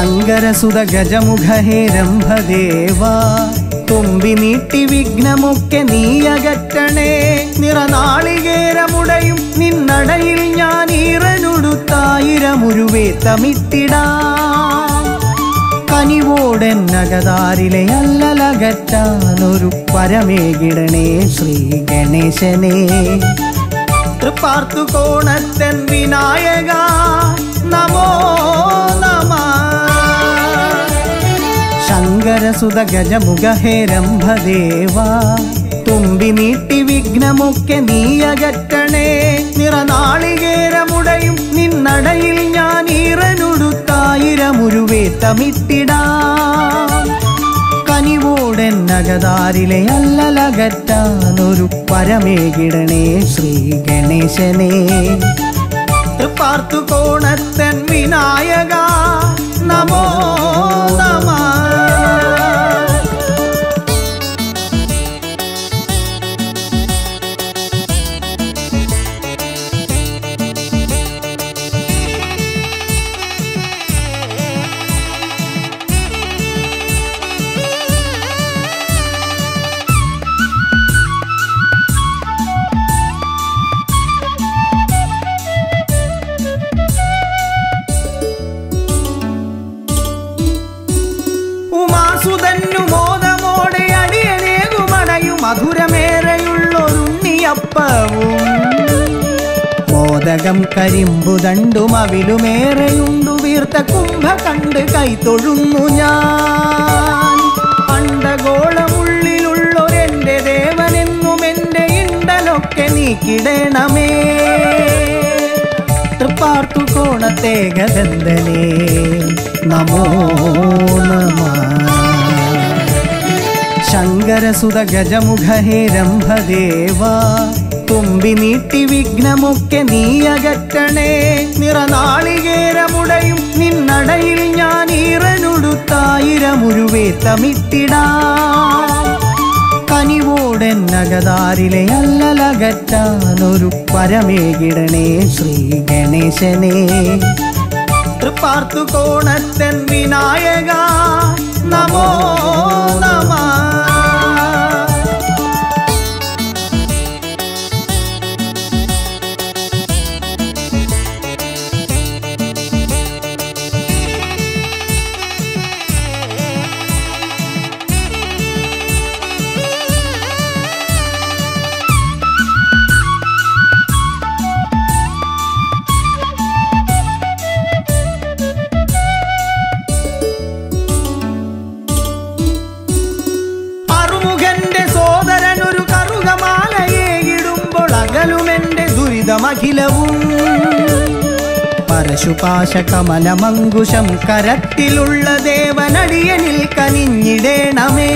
ശങ്കരസുത ഗജമുഖ ഹേ രംഭദേവ തുമ്പി നീട്ടി വിഘ്നമൊക്കെ നീയകറ്റണേ നിറനാളികേരമുടയും നിന്നടയിൽ ഞാൻ ഈറനുടുത്തായിരമുരുവേ തമിട്ടിടാം കനിവോടെന്നകതാരിലെ അല്ലലകറ്റാനൊരു പരമേകിടണേ ശ്രീ ഗണേശനെ തൃപ്പാർത്തു കോണത്തൻ വിനായക നമോ നമ ശങ്കരസുത ഗജമുഖ ഹേ രംഭദേവ തുമ്പി നീട്ടി വിഘ്നമൊക്കെ നീയകറ്റണേ നിറനാളികേരമുടയും നിന്നടയിൽ ഞാൻ ഈറനുടുത്തായിരമുരുവേ തമിട്ടിടാം കനിവോടെന്നകതാരിലെ അല്ലലകറ്റാനൊരു പരമേകിടണേ ശ്രീ ഗണേശനെ തൃപ്പാർത്തു കോണത്തൻ വിനായക നമോ നമ ഉമാസുതന്നു മോദമോടെ അടിയനേകുമടയും മധുരമേറെയുള്ളൊരുണ്ണിയപ്പവും മോദകം കരിമ്പുതണ്ടും അവിലുമേറെയുണ്ടു വീർത്ത കുംഭ കണ്ട് കൈത്തൊഴുന്നു ഞാൻ പണ്ടഗോളമുള്ളിലുള്ളൊരെന്റെ ദേവനെന്നും എൻ്റെ ഇണ്ടലൊക്കെ നീക്കിടണമേ തൃപ്പാർത്തു കോണത്തെ ഗഗന്ധനേ നമോ നമ ശങ്കരസുത ഗജമുഖ ഹേ രംഭദേവ തുമ്പി നീട്ടി വിഘ്നമൊക്കെ നീയകറ്റണേ നിറനാളികേരമുടയും നിന്നടയിൽ ഞാൻ ഈറനുടുത്തായിരമുരുവേ തമിട്ടിടാം കനിവോടെന്നകതാരിലെ അല്ലലകറ്റാനൊരു പരമേകിടണേ ശ്രീ ഗണേശനെ തൃപ്പാർത്തു കോണത്തൻ വിനായക നമോ നമ അറുമുഖന്റെ സോദരനൊരു കറുകമാലയെ ഇടുമ്പോൾ അകലുമെന്റെ ദുരിതമഖിലവും പരശുപാശ കമലമങ്കുശം കരത്തിലുള്ള ദേവനടിയനിൽ കനിഞ്ഞിടേണമേ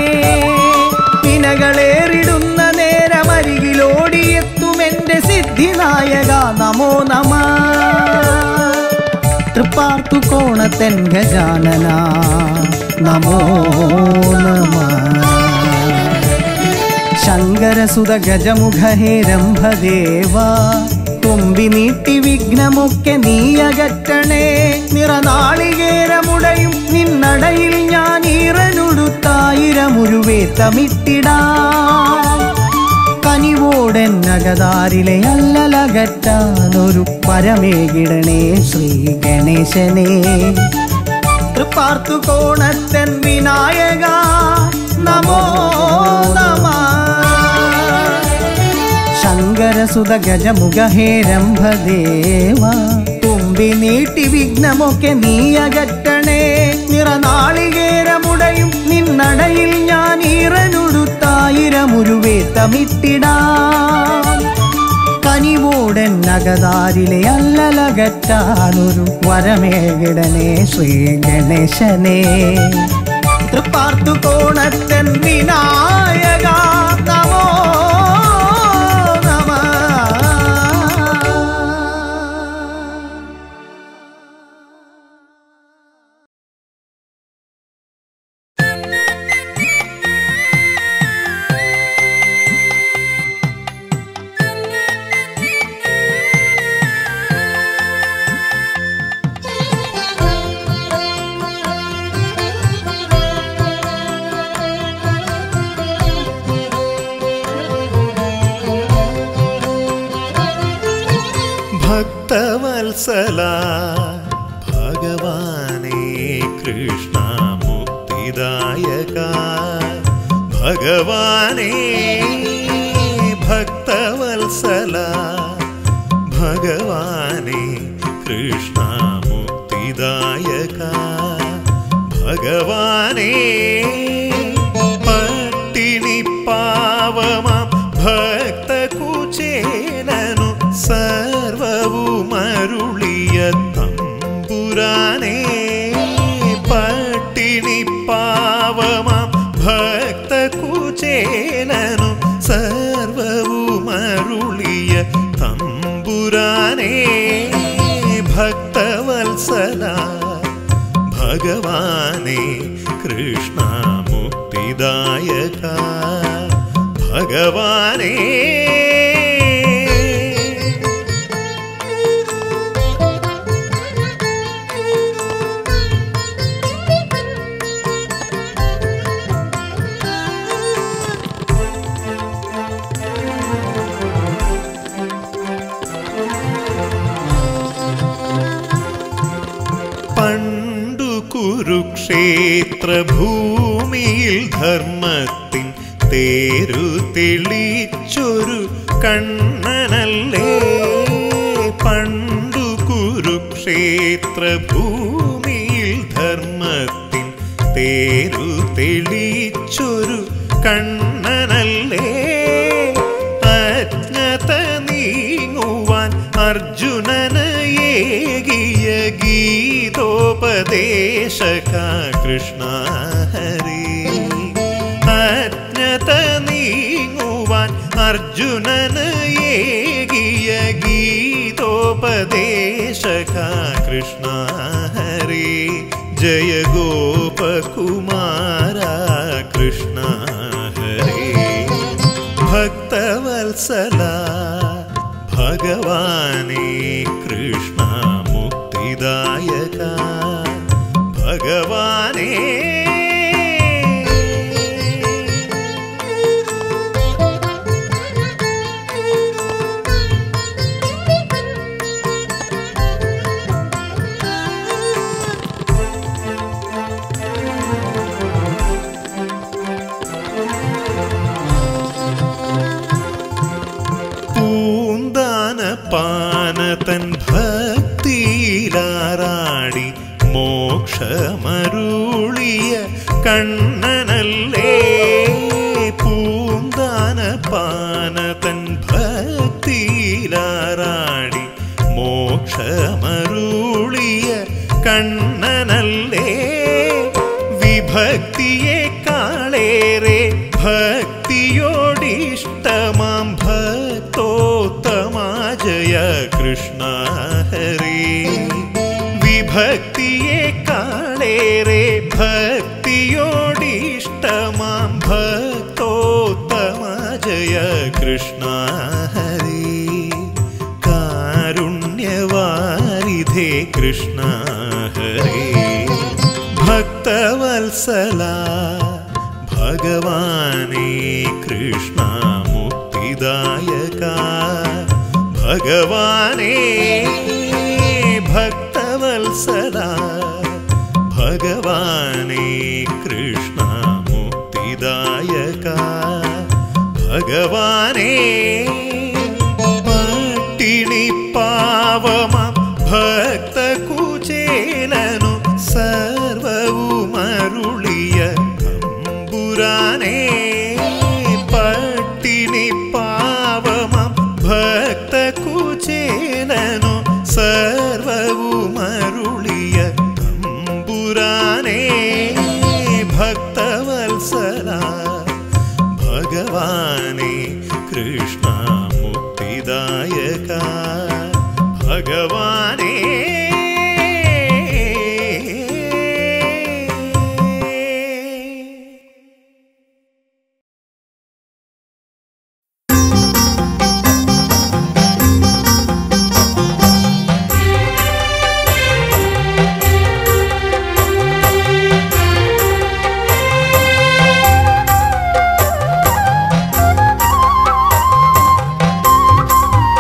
പിനകളേറിടുന്ന നേരമരികിലോടിയെത്തുമെന്റെ സിദ്ധിനായക നമോ നമ തൃപ്പാർത്തു കോണത്തൻ ഗജാനന നമോ നമ ശങ്കരസുത ഗജമുഖ ഹേ രംഭദേവ തുമ്പി നീട്ടി വിഘ്നമൊക്കെ നീയകറ്റണേ നിറനാളികേരമുടയും നിന്നടയിൽ ഞാൻ ഈറനുടുത്തായിരമുരുവേ തമിട്ടിടാം കനിവോടെന്നകതാരിലെ അല്ലലകറ്റാനൊരു പരമേകിടണേ ശ്രീ ഗണേശനെ തൃപ്പാർത്തു കോണത്തൻ വിനായക നമോ നമ ശങ്കരസുത ഗജമുഖ ഹേ രംഭദേവ തുമ്പി നീട്ടി വിഘ്നമൊക്കെ നീയകറ്റണേ നിറനാളികേരമുടയും നിന്നടയിൽ ഞാൻ ഈറനുടുത്തായിരമുരുവേ തമിട്ടിടാം കനിവോടെന്നകതാരിലെ അല്ലലകറ്റാനൊരു വരമേകിടനെ ശ്രീ ഗണേശനെ തൃപ്പാർത്തു കോണത്തൻ വിനായക നമോ നമ Thank you. ഭക്തവത്സല ഭഗവാനേ കൃഷ്ണ മുക്തിദായക ഭഗവാനേ ഭക്തവത്സല ഭഗവാനേ കൃഷ്ണ മുക്തിദായക ഭഗവാനേ പട്ടിണി പാവമാം ഭക്തകുചേലനു സർവവുമരുളിയ തമ്പുരാനേ പട്ടിണി പാവമാം ഭക്തകുചേലനു സർവവുമരുളിയ തമ്പുരാനേ ഭക്തവത്സല ഭഗവാനേ കൃഷ്ണ മുക്തിദായക ഭഗവാനേ പണ്ടു കുരുക്ഷേത്ര ഭൂമിയിൽ ധർമ്മത്തിൻ തേരു തെളിച്ചൊരു കണ്ണനല്ലേ പണ്ടു കുരുക്ഷേത്ര ഭൂമിയിൽ ധർമ്മത്തിൻ തേരു തെളിച്ചൊരു കണ്ണനല്ലേ അജ്ഞത നീങ്ങുവാൻ അർജുനന് ഏകിയ ഗീതോപദേശക കൃഷ്ണ ഹരി അജ്ഞത നീങ്ങുവാൻ അർജുനന് ഏകിയ ഗീതോപദേശക കൃഷ്ണ ഹരി ജയ ഗോപകുമാര കൃഷ്ണ ഹരി ഭക്തവത്സല ഭഗവാനേ കൃഷ്ണ മുക്തിദായക ഭഗവാനേ പൂന്താന പാനതൻ ഭക്തിയിലാറാടി മോക്ഷമരുളിയ കണ്ണനല്ലേ പൂന്താന പാനതൻ ഭക്തിയിലാറാടി മോക്ഷമരുളിയ കണ്ണനല്ലേ വിഭക്തിയെ കാളേറെ ഭക്തിയോടിഷ്ടമാം ഭക്തോത്തമാ ജയ കൃഷ്ണ ഹരി വിഭക്തിയെ കാളേറെ ഭക്തിയോടിഷ്ടമാം ഭക്തോത്തമാ ജയ കൃഷ്ണ ഹരി കാരുണ്യവാരിധേ കൃഷ്ണ ഹരി ഭക്തവത്സല ഭഗവാനേ കൃഷ്ണ മുക്തിദായക ഭഗവാനേ ഭക്തവത്സല ഭഗവാനേ കൃഷ്ണ മുക്തിദായക ഭഗവാനേ പട്ടിണി പാവമാം ഭക്തകുചേലനു സർവവുമരുളിയ തമ്പുരാനേ പട്ടിണി പാവമാം ഭക്തകുചേലനു സർവവുമരുളിയ തമ്പുരാനേ ഭക്തവത്സല ഭഗവാനേ കൃഷ്ണ മുക്തിദായക ഭഗവാനേ ും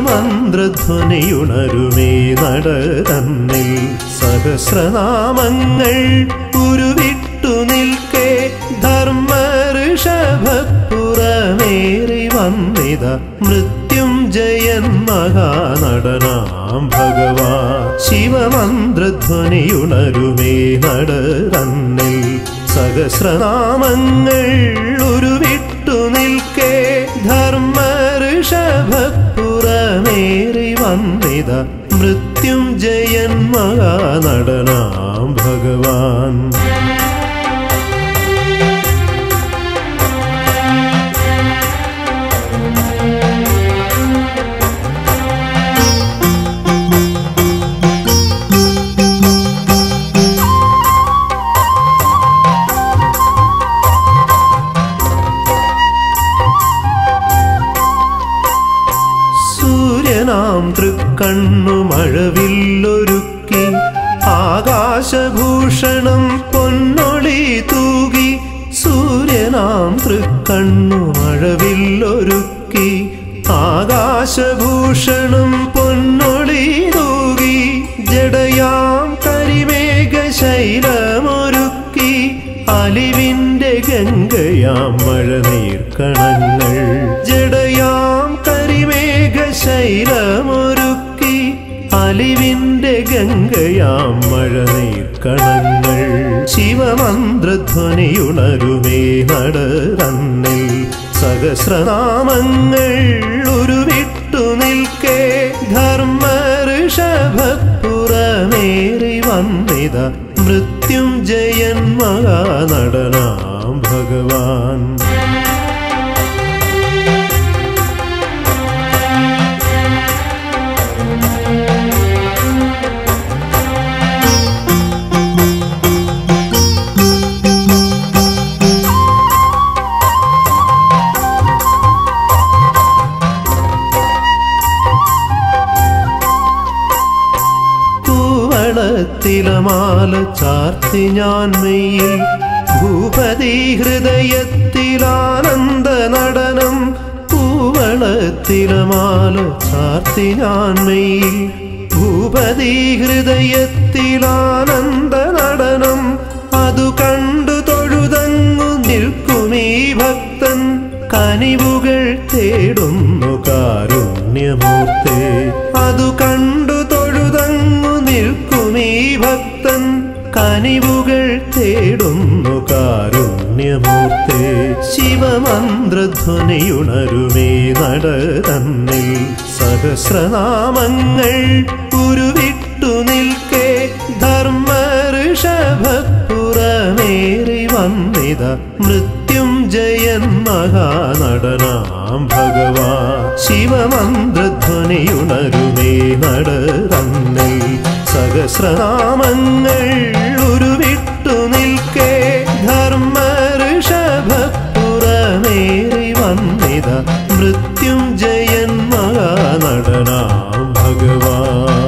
ശിവമന്ത്രധ്വനിയുണരുമേ നട തന്നിൽ സഹസ്രനാമങ്ങൾ ഉരുവിട്ടു നിൽക്കേ ധർമ്മഋഷഭപ്പുറമേറി വന്നിത മൃത്യുഞ്ജയൻ മഹാനടനാം ഭഗവാൻ ശിവമന്ത്രധ്വനിയുണരുമേ നട തന്നിൽ സഹസ്രനാമങ്ങൾ ഉരുവിട്ടു നിൽക്കേ ധർമ്മഋഷഭപ്പുറമേറി വന്നിത മൃത്യുഞ്ജയൻ മഹാനടനാം ഭഗവാൻ സൂര്യനാം തൃക്കണ്ണു മഴവില്ലൊരുക്കി ആകാശഭൂഷണം പൊന്നൊളി തൂകി സൂര്യനാം തൃക്കണ്ണു മഴവില്ലൊരുക്കി ആകാശഭൂഷണം പൊന്നൊളി തൂകി ജടയാം കരിമേഘ ശൈലമൊരുക്കി അലിവിന്റെ ഗംഗയാം മഴനീർക്കണങ്ങൾ ജടയാം കരിമേഘ ശൈലമൊരുക്കി അലിവിന്റെ ഗംഗയാം മഴനീർക്കണങ്ങൾ ശിവമന്ത്രധ്വനിയുണരുമേ നട തന്നിൽ സഹസ്രനാമങ്ങൾ ഉരുവിട്ടു നിൽക്കേ ധർമ്മഋഷഭപ്പുറമേറി വന്നിത മൃത്യുഞ്ജയൻ മഹാനടനാം ഭഗവാൻ കൂവളത്തിലമാല ചാർത്തി ഞാൻ മെയ്യിൽ ഭൂപതി ഹൃദയത്തിലാനന്ദ നടനം കൂവളത്തിലമാല ചാർത്തി ഞാൻ മെയ്യിൽ ഭൂപതി ഹൃദയത്തിലാനന്ദ നടനം അതു കണ്ടു തൊഴുതങ്ങു നിൽക്കുമീ ഭക്തൻ കനിവുകൾ തേടുന്നു കാരുണ്യമൂർത്തേ അതു കണ്ടു തൊഴുതങ്ങു നിൽക്കുമീ ഭക്തൻ കനിവുകൾ തേടുന്നു കാരുണ്യമൂർത്തേ ശിവമന്ത്രധ്വനിയുണരുമേ നട തന്നിൽ സഹസ്രനാമങ്ങൾ ഉരുവിട്ടു നിൽക്കേ ധർമ്മഋഷഭപ്പുറമേറി വന്നിത മൃത്യുഞ്ജയൻ മഹാനടനാം ഭഗവാൻ ശിവമന്ത്രധ്വനിയുണരുമേ നട തന്നിൽ സഹസ്രനാമങ്ങൾ ഉരുവിട്ടു നിൽക്കേ ധർമ്മഋഷഭപ്പുറമേറി വന്നിത മൃത്യുഞ്ജയൻ മഹാനടനാം ഭഗവാൻ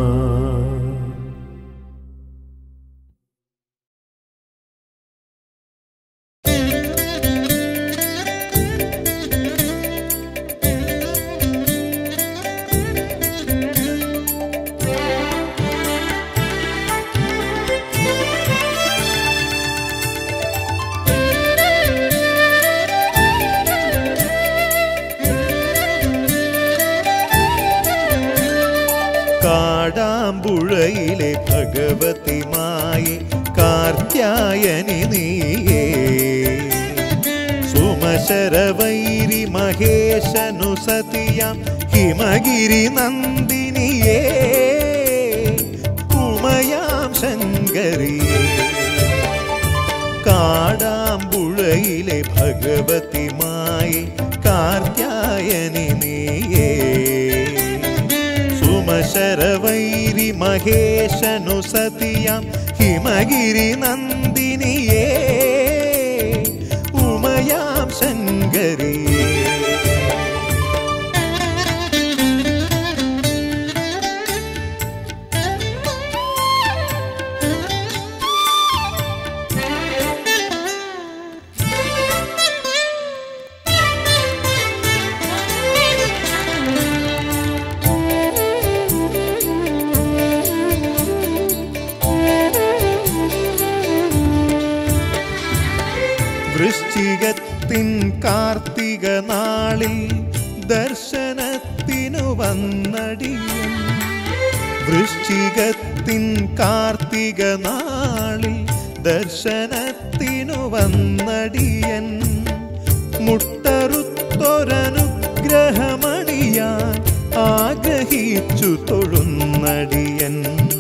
കാടാമ്പുഴയിലെ ഭഗവതിമായി കാർത്യായനി നീയേ സുമശരവൈരി മഹേശനു സതിയാം ഹിമഗിരി നന്ദിനിയേ ഉമയാം ശങ്കരിയേ കാടാമ്പുഴയിലെ ഭഗവതിമായി കാർത്യായനി നീയേ സുമശരവൈരി മഹേശനു സതിയാം ഹിമഗിരി നന്ദിനിയേ ഉമയാം ശങ്കരിയേ വൃശ്ചികത്തിൻ കാർത്തിക നാളിൽ ദർശനത്തിനു വന്നടിയൻ വൃശ്ചികത്തിൻ കാർത്തിക നാളിൽ ദർശനത്തിനു വന്നടിയൻ മുട്ടറുത്തൊരനുഗ്രഹമണിയാൻ ആഗ്രഹിച്ചു തൊഴുന്നടിയൻ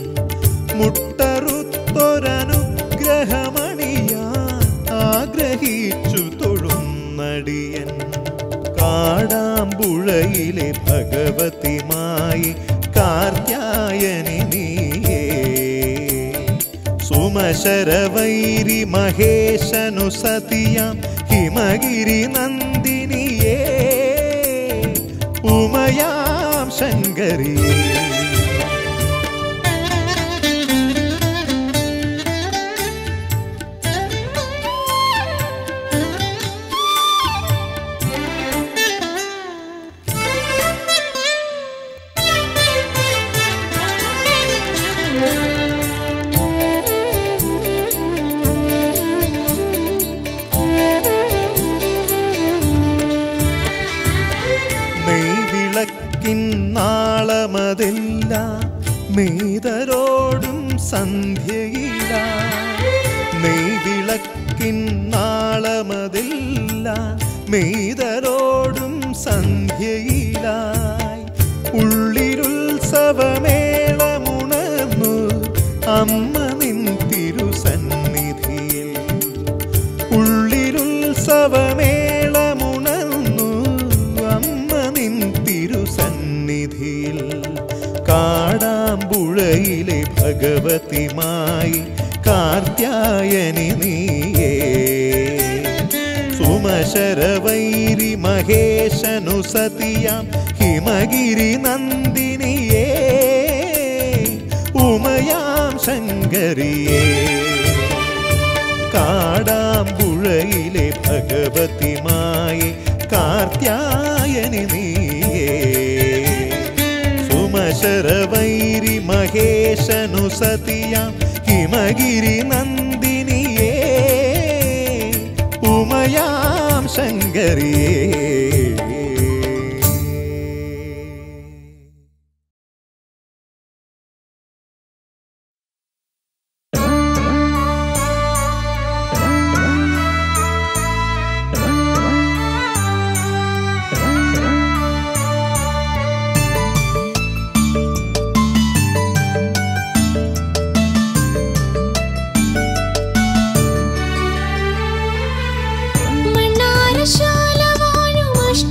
മുട്ടറുത്തൊരനുഗ്രഹമണിയാൻ ആഗ്രഹിച്ചു തൊഴുന്നടിയൻ കാടാമ്പുഴയിലെ ഭഗവതിമായി കാർത്യായനി നീയേ സുമശരവൈരി മഹേശനു സതിയാം ഹിമഗിരി നന്ദിനിയേ ഉമയാം ശങ്കരിയേ നെയ്വിളക്കിൻ നാളമതില്ല മെയ്തരോടും സന്ധ്യയില്ല നെയ്വിളക്കിൻ നാളമതില്ല മെയ്തരോടും സന്ധ്യയിലായി ഉള്ളിരുത്സവമേളമുണർന്നു അമ്മ നിൻ തിരുസന്നിധിയിൽ ഉള്ളിരുത്സവമേളമുണർന്നു അമ്മ നിൻ തിരുസന്നിധിയിൽ കാടാമ്പുഴയിലെ ഭഗവതിമായി കാർത്യായനി നീയേ സുമശരവൈരി മഹേശനു സതിയാം ഹിമഗിരി നന്ദിനിയേ ഉമയാം ശങ്കരിയേ കാടാമ്പുഴയിലെ ഭഗവതിമായി കാർത്യായനി നീയേ സുമശരവൈരി മഹേശനു സതിയാം ഹിമഗിരി നന്ദിനിയേ ഉമയാം ശങ്കരിയേ മണ്ണാരശാല വാഴും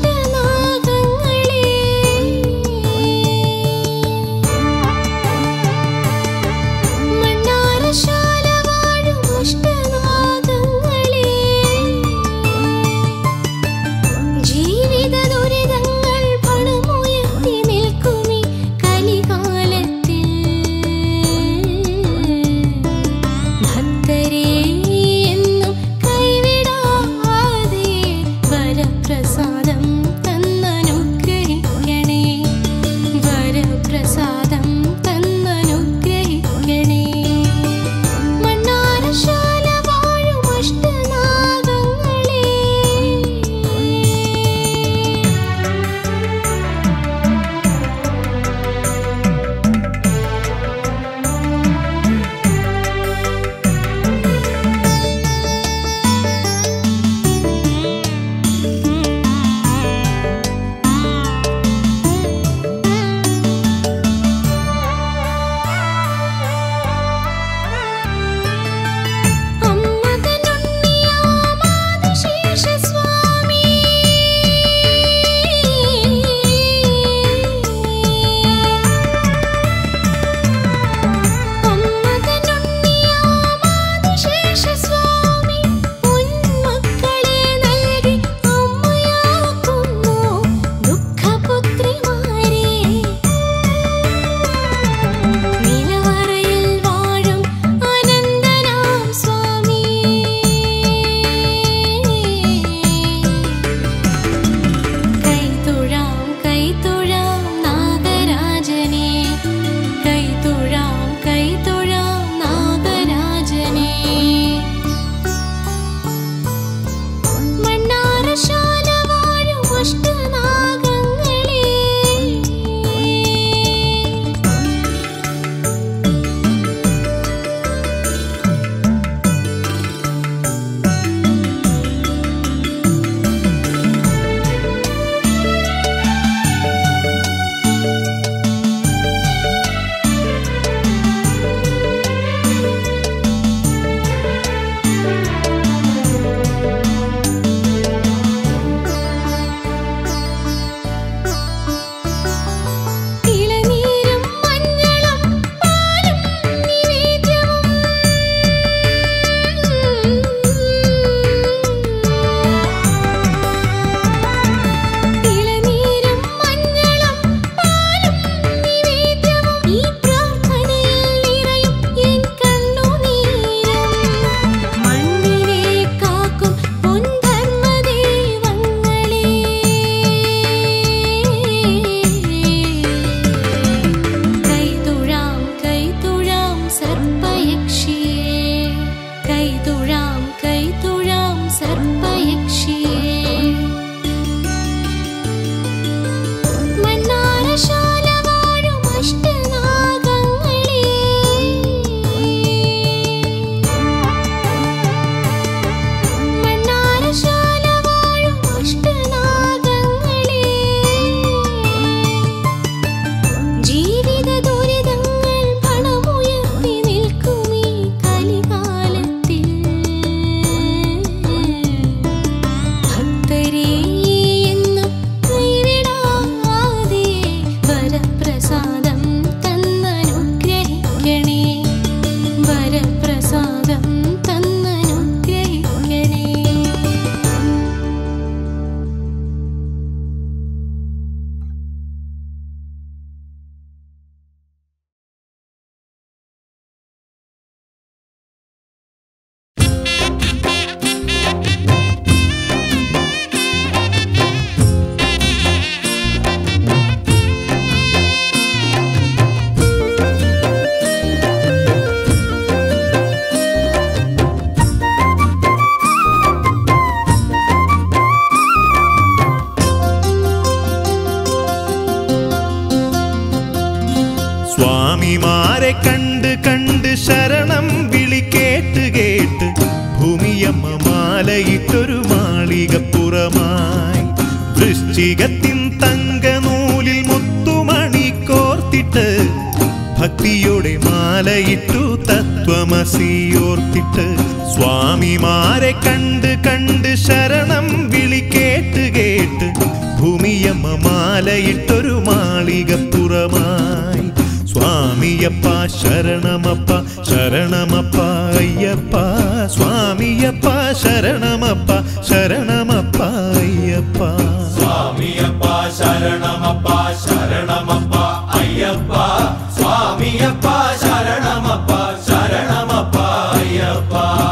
സ്വാമിമാരെ കണ്ട് കണ്ട് ശരണം വിളി കേട്ട് കേട്ട് ഭൂമിയമ്മ മാലയിട്ടൊരു മാളികപ്പുറമായി വൃശ്ചികത്തിൻ തങ്കനൂലിൽ മുത്തുമണി കോർത്തിട്ട് ഭക്തിയോടെ മാലയിട്ടു തത്വമസിയോർത്തിട്ട് സ്വാമിമാരെ കണ്ട് കണ്ട് ശരണം വിളി കേട്ട് കേട്ട് ഭൂമിയമ്മ മാലയിട്ടൊരു മാളികപ്പുറമായി സ്വാമിയപ്പ ശരണമപ്പ ശരണമപ്പ അയ്യപ്പ സ്വാമിയപ്പ ശരണമപ്പ ശരണമപ്പ അയ്യപ്പ സ്വാമിയപ്പ ശരണമപ്പ ശരണമപ്പ അയ്യപ്പ സ്വാമിയപ്പ ശരണമപ്പ ശരണമപ്പ അയ്യപ്പ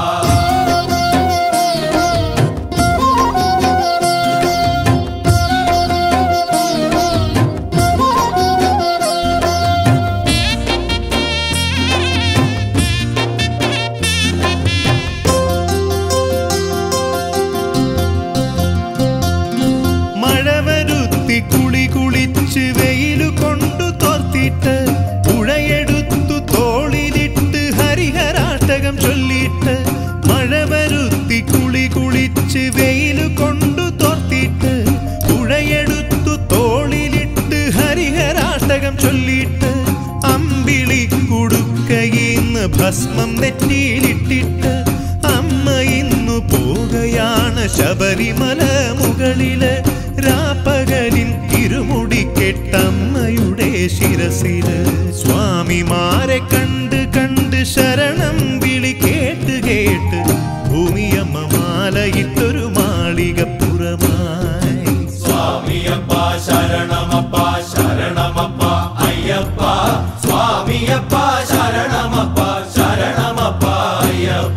മഴ വരുത്തി കുളി കുളിച്ച് വെയിലു കൊണ്ടു തോർത്തിട്ട് പുഴയെടുത്തു തോളിലിട്ട് ഹരിഹരാട്ടകം ചൊല്ലിയിട്ട് മഴ വരുത്തി കുളി കുളിച്ച് വെയിലു കൊണ്ടു തോർത്തിട്ട് പുഴയെടുത്തു തോളിലിട്ട് ഹരിഹരാട്ടകം ചൊല്ലിയിട്ട് അമ്പിളി കുടുക്കയിന്ന് ഭസ്മം നെറ്റിയിലിട്ടിട്ട് അമ്മ ഇന്നു പോകയാണ് ശബരിമല മുകളില് രാപ്പകലിൻ ഇരുമുടി കെട്ടമ്മയുടെ ശിരസില് സ്വാമിമാരെ കണ്ട് കണ്ട് ശരണം വിളി കേട്ട് കേട്ട് ഭൂമിയമ്മ മാലയിട്ടൊരു മാളികപ്പുറമായി സ്വാമിയപ്പ ശരണമപ്പ ശരണമപ്പ അയ്യപ്പ സ്വാമിയപ്പ ശരണമപ്പ ശരണമപ്പ അയ്യപ്പ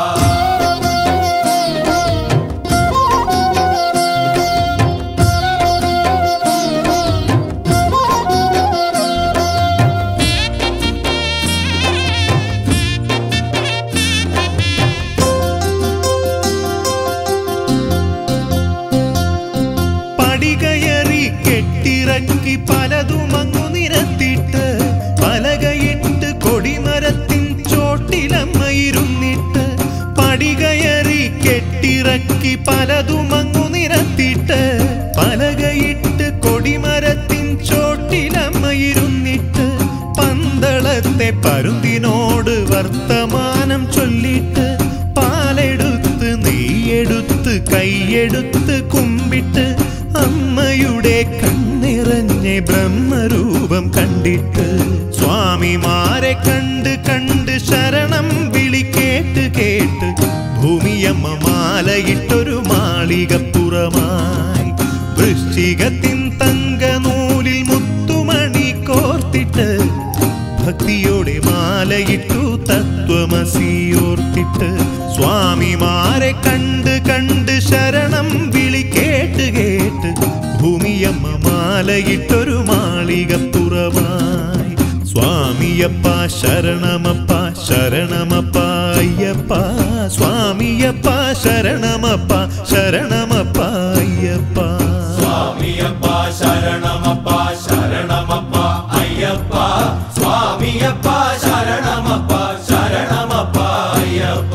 പടികയറി കെട്ടിറക്കി പലതും അങ്ങു നിരത്തിട്ട് പലകയിട്ട് കൊടിമരത്തിൻ ചോട്ടിലമ്മയിരുന്നിട്ട് പടികയറി കെട്ടിറക്കി പലതും അങ്ങു നിരത്തിട്ട് പലകയിട്ട് കൊടിമരത്തിൻ ചോട്ടിലമ്മയിരുന്നിട്ട് പന്തളത്തെ പരുന്തിനോട് വർത്തമാനം ചൊല്ലിട്ട് പാലെടുത്ത് നെയ്യെടുത്ത് കൈയെടുത്ത് കുമ്പിട്ട് അമ്മയുടെ കണ്ണിറഞ്ഞ ബ്രഹ്മരൂപം കണ്ടിട്ട് സ്വാമിമാരെ കണ്ട് കണ്ട് ശരണം വിളി കേട്ട് കേട്ട് ഭൂമിയമ്മ മാലയിട്ടൊരു മാളികപ്പുറമായി വൃശ്ചികത്തിൻ തങ്കനൂലിൽ മുത്തുമണി കോർത്തിട്ട് ഭക്തിയോടെ മാലയിട്ടു തത്വമസിയോർത്തിട്ട് സ്വാമിമാരെ കണ്ട് കണ്ട് ശരണം വിളി കേട്ട് കേട്ട് ഭൂമിയമ്മ മാലയിട്ടൊരു മാളികപ്പുറമായി സ്വാമിയപ്പ ശരണമപ്പ ശരണമപ്പ അയ്യപ്പ സ്വാമിയപ്പ ശരണമപ്പ ശരണമപ്പ അയ്യപ്പ സ്വാമിയപ്പ ശരണമപ്പ ശരണമപ്പ അയ്യപ്പ സ്വാമിയപ്പ ശരണമപ്പ ശരണമപ്പ അയ്യപ്പ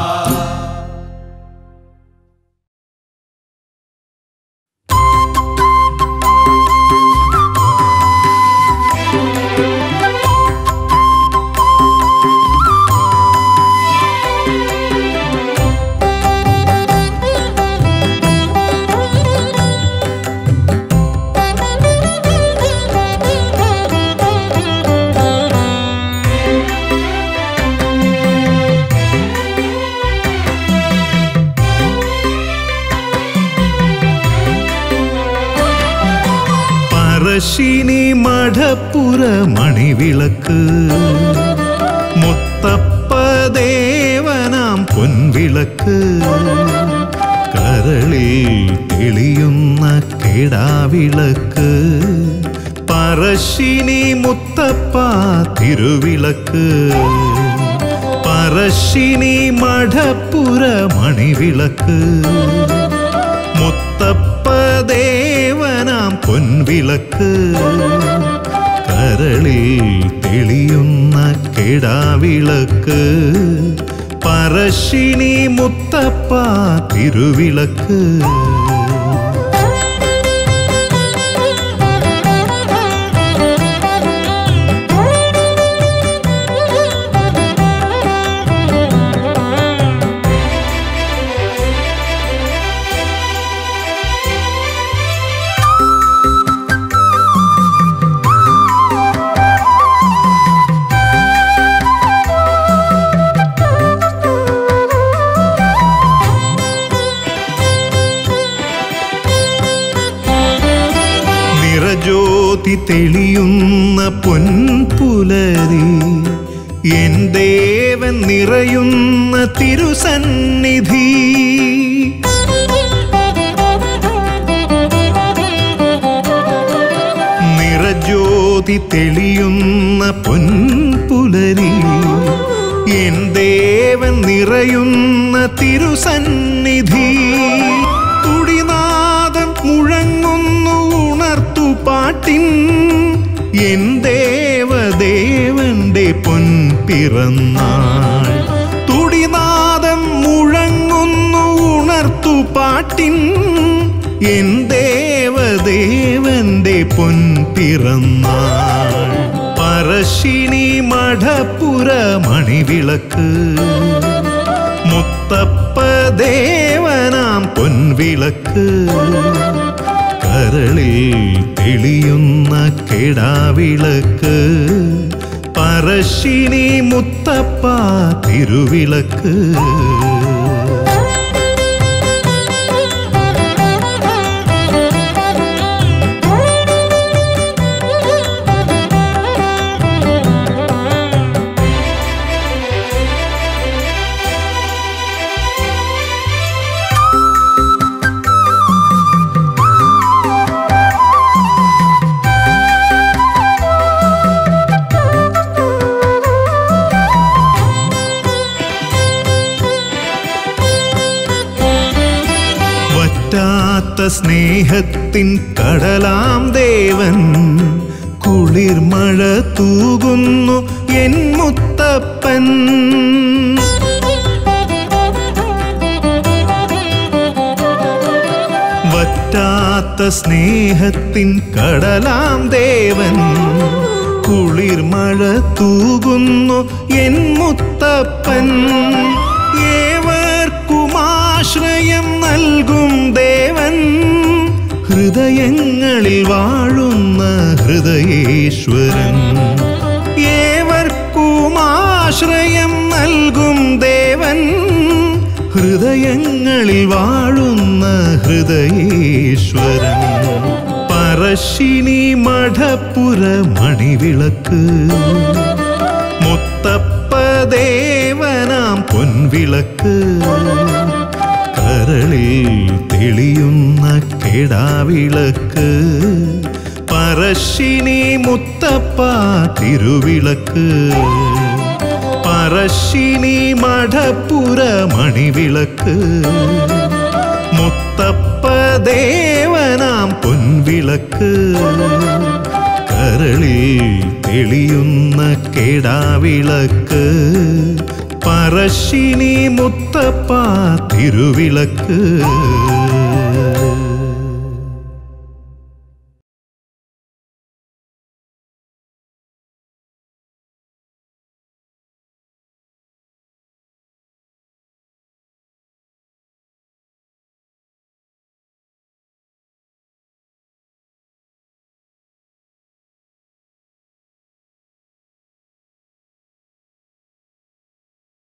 പറശ്ശിനി മഠപ്പുര മണിവിളക്ക് മുത്തപ്പ ദേവനാം പൊൻവിളക്ക് കരളിൽ തെളിയുന്ന കെടാവിളക്ക് പറശ്ശിനി മുത്തപ്പ തിരുവിളക്ക് പറശ്ശിനി മഠപ്പുര മണിവിളക്ക് മുത്തപ്പ ദേവനാം പൊൻവിളക്ക് കരളിൽ തെളിയുന്ന കെടാവിളക്ക് പറശ്ശിനി മുത്തപ്പ തിരുവിളക്ക് നിറജ്യോതി തെളിയുന്ന പൊൻപുലരി എൻ ദേവൻ നിറയുന്ന തിരുസന്നിധി നിറജ്യോതി തെളിയുന്ന പൊൻപുലരി എൻ ദേവൻ നിറയുന്ന തിരുസന്നിധി തുടിനാദം മുഴങ്ങുന്നു ഉണർത്തു പാട്ടിൻ എൻ ദേവദേവന്റെ പൊൻപിറന്നാൾ തുടിനാദം മുഴങ്ങുന്നു ഉണർത്തു പാട്ടിൻ എൻ ദേവദേവന്റെ പൊൻപിറന്നാൾ പറശ്ശിനി മഠപ്പുര മണിവിളക്ക് മുത്തപ്പ ദേവനാം പൊൻവിളക്ക് കരളിൽ തെളിയുന്ന കെടാവിളക്ക് പറശ്ശിനി മുത്തപ്പ തിരുവിളക്ക് വറ്റാത്ത സ്നേഹത്തിൻ കടലാം ദേവൻ കുളിർമഴ തൂകുന്നു എൻ മുത്തപ്പൻ വറ്റാത്ത സ്നേഹത്തിൻ കടലാം ദേവൻ കുളിർമഴ തൂകുന്നു എൻ മുത്തപ്പൻ ഏവർക്കുമാശ്രയം നൽകും ദേവൻ ഹൃദയങ്ങളിൽ വാഴുന്ന ഹൃദയേശ്വരൻ ഏവർക്കുമാശ്രയം നൽകും ദേവൻ ഹൃദയങ്ങളിൽ വാഴുന്ന ഹൃദയേശ്വരൻ പറശ്ശിനി മഠപ്പുര മണിവിളക്ക് മുത്തപ്പ ദേവനാം പൊൻവിളക്ക് കരളിൽ തെളിയുന്ന കെടാവിളക്ക് പറശ്ശിനി മുത്തപ്പ തിരുവിളക്ക് പറശ്ശിനി മഠപ്പുര മണിവിളക്ക് മുത്തപ്പ ദേവനാം പൊൻവിളക്ക് കരളിൽ തെളിയുന്ന കെടാവിളക്ക് പറശ്ശിനി മുത്തപ്പ തിരുവിളക്ക്